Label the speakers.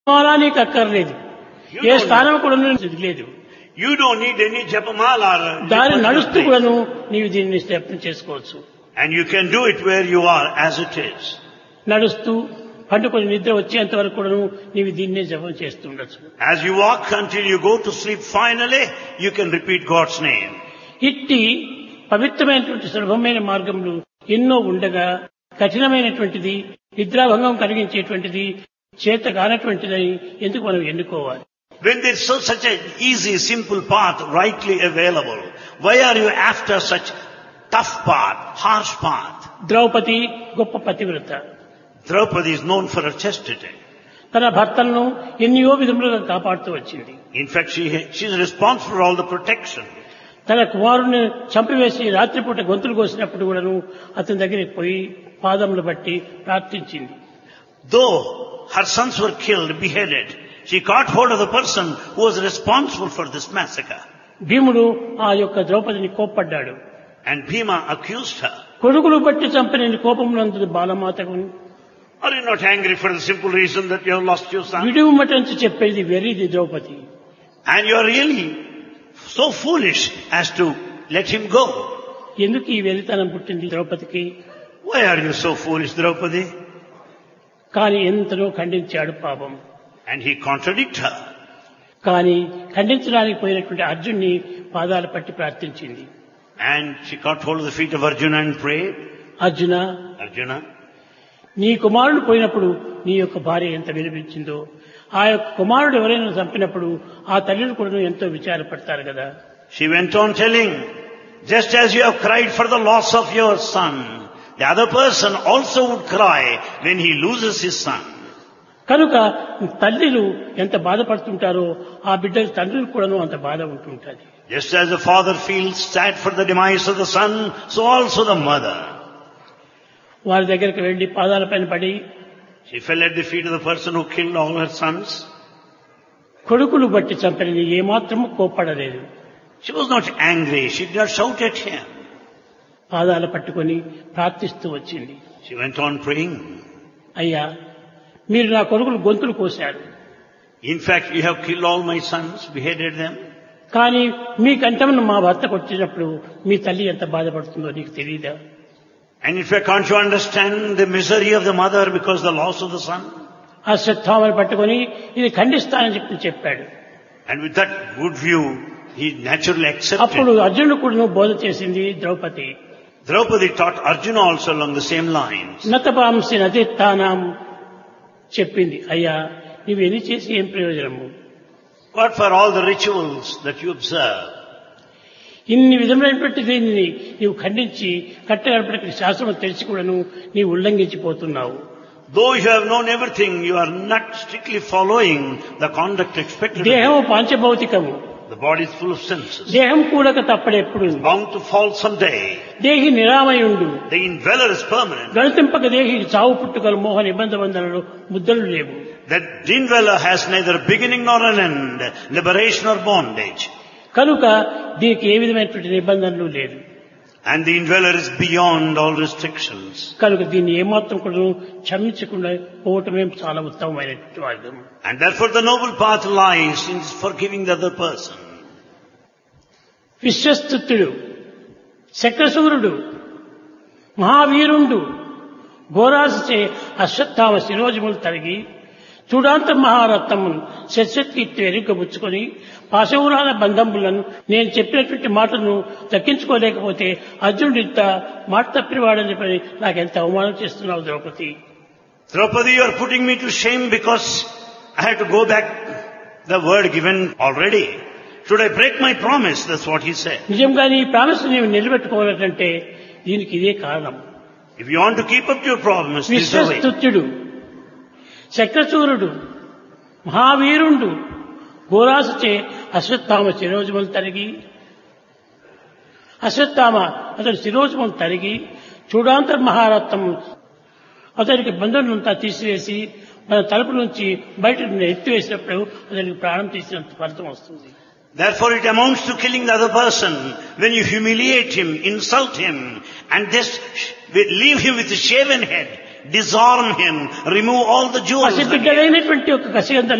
Speaker 1: అలా నీకు అక్కర్లేదు ఏ స్థానం కూడా నీకు లేదు
Speaker 2: You don't need any japamala or
Speaker 1: దారి
Speaker 2: devotional
Speaker 1: నడుస్తూ
Speaker 2: thing.
Speaker 1: కూడాను నీవు దీన్ని స్థాపన చేసుకోవచ్చు
Speaker 2: And you can do it where you are as it is.
Speaker 1: నడుస్తూ పండుకొని నిద్ర వచ్చేంత వరకు కూడాను నీవు దీన్నే జపం చేస్తూ ఉండొచ్చు
Speaker 2: As you walk until you go to sleep, finally, you can repeat God's name.
Speaker 1: ఇట్టి పవిత్రమైనటువంటి సులభమైన మార్గములు ఎన్నో ఉండగా కఠినమైనటువంటిది నిద్రాభంగం కలిగించేటువంటిది చేత కానటువంటిదని ఎందుకు మనం ఎన్నుకోవాలి
Speaker 2: When there's so, such an easy, simple path rightly available, why are you after such tough path, harsh path?
Speaker 1: Draupadi గొప్ప పతివ్రత
Speaker 2: Draupadi is known for her chastity.
Speaker 1: తన భర్తలను ఎన్నో విధములుగా కాపాడుతూ వచ్చింది
Speaker 2: In fact, she, she's responsible for all the protection.
Speaker 1: తన కుమారుని చంపివేసి రాత్రిపూట గొంతులు కోసినప్పుడు కూడాను అతని దగ్గరికి పోయి పాదములు బట్టి ప్రార్థించింది
Speaker 2: Though her sons were killed, beheaded, she caught hold of the person who was responsible for this massacre.
Speaker 1: భీముడు ఆ యొక్క ద్రౌపదిని కోప్పడ్డాడు
Speaker 2: And Bhima accused her.
Speaker 1: కొడుకులు బట్టి చంపిన కోపమునందు బాలమాతకు
Speaker 2: Are you not angry for the simple reason that you have lost your son?
Speaker 1: విడుమటంచి చెప్పేది వెర్రిది Draupadi
Speaker 2: And you are really so foolish as to let him go.
Speaker 1: ఎందుకు ఈ వెరితనం పుట్టింది ద్రౌపదికి
Speaker 2: Why are you so foolish, Draupadi?
Speaker 1: కానీ ఎంతనో ఖండించాడు పాపం
Speaker 2: And he contradicted her.
Speaker 1: కానీ ఖండించడానికి పోయినటువంటి అర్జున్ని పాదాలు పట్టి ప్రార్థించింది
Speaker 2: And she caught hold of the feet of Arjuna and prayed.
Speaker 1: Arjuna
Speaker 2: Arjuna,
Speaker 1: నీ కుమారుడు పోయినప్పుడు నీ యొక్క భార్య ఎంత వినిపించిందో ఆ యొక్క కుమారుడు ఎవరైనా చంపినప్పుడు ఆ తల్లిని కూడా ఎంతో విచారపడతారు కదా
Speaker 2: she went on telling, just as you have cried for the loss of your son, the other person also would cry when he loses his son.
Speaker 1: కనుక తల్లిలు ఎంత బాధపడుతుంటారో ఆ బిడ్డల తండ్రులు కూడాను అంత బాధ ఉంటుంటుంది
Speaker 2: Just as the father feels sad for the demise of the son, so also the mother.
Speaker 1: వారి దగ్గరికి వెళ్లి పాదాలపైన పడి
Speaker 2: She fell at the feet of the person who killed all her sons.
Speaker 1: కొడుకులు బట్టి చంపని ఏమాత్రము కోప్పడలేదు
Speaker 2: She was not angry. She did not shout at him.
Speaker 1: పాదాలు పట్టుకొని ప్రార్థిస్తూ వచ్చింది
Speaker 2: She went on praying.
Speaker 1: అయ్యా మీరు నా కొడుకులు గొంతులు కోశారు
Speaker 2: In fact, you have killed all my sons, beheaded them.
Speaker 1: కానీ మీ కంఠమును మా భర్తకు వచ్చినప్పుడు మీ తల్లి ఎంత బాధపడుతుందో నీకు తెలియదా
Speaker 2: And in fact, can't you understand the misery of the mother because of the loss of the son?
Speaker 1: ఆ శ్రద్ధామని పట్టుకొని ఇది ఖండిస్తానని చెప్పి చెప్పాడు
Speaker 2: And with that good view, he naturally
Speaker 1: అప్పుడు
Speaker 2: accepted.
Speaker 1: అర్జునుడు కూడా బోధ చేసింది Draupadi
Speaker 2: Draupadi taught Arjuna also along the same lines.
Speaker 1: నతపాంసి నతిత్తానం చెప్పింది అయ్యా నువ్వు ఎన్ని చేసి ఏం ప్రయోజనము
Speaker 2: What for all the rituals that you observe?
Speaker 1: ఇన్ని విధమైనటువంటి దీనిని నీవు ఖండించి కట్టగడపటికి శాస్త్రం తెలిసి కూడాను నీవు ఉల్లంఘించిపోతున్నావు
Speaker 2: Though you have known everything, you are not strictly following the conduct expected. of you.
Speaker 1: దేహము పాంచభౌతికము
Speaker 2: The body is full of senses.
Speaker 1: దేహం కూడక తప్పడెప్పుడు
Speaker 2: Bound to fall someday.
Speaker 1: దేహి నిరామయుండు
Speaker 2: The indweller is permanent.
Speaker 1: గణతింపక దేహికి చావు పుట్టుకలు మోహ నిబంధ బంధనలు ముద్దలు లేవు
Speaker 2: That indweller has neither beginning nor an end, liberation or bondage.
Speaker 1: కనుక దీనికి ఏ విధమైనటువంటి నిబంధనలు లేదు
Speaker 2: And the indweller is beyond all restrictions.
Speaker 1: కనుక దీన్ని ఏమాత్రం కూడా క్షమించకుండా పోవటమే చాలా ఉత్తమమైనటువంటి మార్గం
Speaker 2: And therefore the noble path lies in forgiving the other person.
Speaker 1: విశ్వస్తుతుడు శక్రసూరుడు మహావీరుండు ఘోరాసచే Ashwatthama శిరోజములు తరిగి చూడాంత మహారత్నమును శస్యకీర్తి వెనుకబుచ్చుకొని పాశవురాల బంధములను నేను చెప్పినటువంటి మాటను దక్కించుకోలేకపోతే అర్జునుడు ఇంత మాట తప్పినవాడని చెప్పి నాకెంత అవమానం చేస్తున్నావు Draupadi
Speaker 2: Draupadi, you are putting me to shame because I have to go back the word given already. Should I break my promise? That's what he said.
Speaker 1: నిజంగా నీ ప్రామిస్ నీవు నిలబెట్టుకోవాలంటే దీనికి ఇదే కారణం
Speaker 2: If you want to keep up to your promise, this is the way.
Speaker 1: విశ్వస్తుత్యుడు చక్రచూరుడు మహావీరుండు ఘోరాసుచే Ashwatthama శిరోజములు తరిగి అశ్వత్థామ అతని శిరోజములు తరిగి చూడాంతర్ మహారత్నం అతనికి బంధువులంతా తీసివేసి మన తలుపు నుంచి బయట ఎత్తివేసినప్పుడు అతనికి ప్రాణం తీసినంత ఫలితం వస్తుంది
Speaker 2: Therefore it amounts to killing the other person when you humiliate him, insult him, and just sh- leave him with a shaven head, disarm him, remove all the jewels.
Speaker 1: పసిబిడ్డలైనటువంటి ఒక కసిగంత